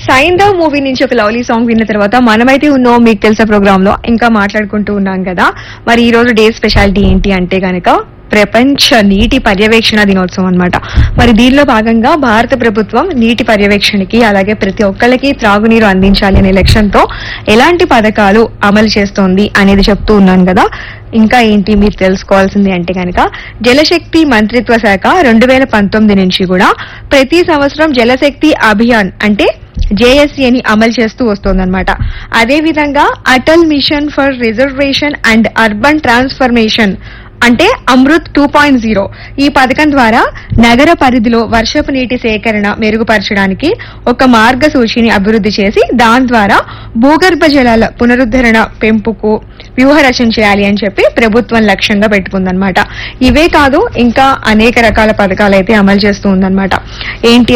Saindhav movie నుంచి ఒక lovely song విన్న తర్వాత మనమైతే ఉన్నాం మీకు తెలిసే ప్రోగ్రామ్ లో ఇంకా మాట్లాడుకుంటూ ఉన్నాం కదా మరి ఈ రోజు డే స్పెషాలిటీ ఏంటి అంటే గనక ప్రపంచ నీటి పర్యవేక్షణ దినోత్సవం అన్నమాట మరి దీనిలో భాగంగా భారత ప్రభుత్వం నీటి పర్యవేక్షణకి అలాగే ప్రతి ఒక్కళ్ళకి త్రాగునీరు అందించాలి అనే లక్ష్యంతో ఎలాంటి పథకాలు అమలు చేస్తోంది అనేది చెప్తూ ఉన్నాను కదా ఇంకా ఏంటి మీరు తెలుసుకోవాల్సింది అంటే కనుక జలశక్తి మంత్రిత్వ శాఖ రెండు వేల పంతొమ్మిది నుంచి కూడా ప్రతి సంవత్సరం జలశక్తి అభియాన్ అంటే జేఎస్సీ అని అమలు చేస్తూ వస్తోందన్నమాట అదే విధంగా Atal mission for reservation and urban transformation అంటే అమృత్ టూ పాయింట్ జీరో ఈ పథకం ద్వారా నగర పరిధిలో వర్షపు నీటి సేకరణ మెరుగుపరచడానికి ఒక మార్గసూచిని అభివృద్ధి చేసి దాని ద్వారా భూగర్భ జలాల పునరుద్ధరణ పెంపుకు వ్యూహరచన చేయాలి అని చెప్పి ప్రభుత్వం లక్ష్యంగా పెట్టుకుందన్నమాట ఇవే కాదు ఇంకా అనేక రకాల పథకాలు అయితే అమలు చేస్తూ ఉందన్నమాట ఏంటి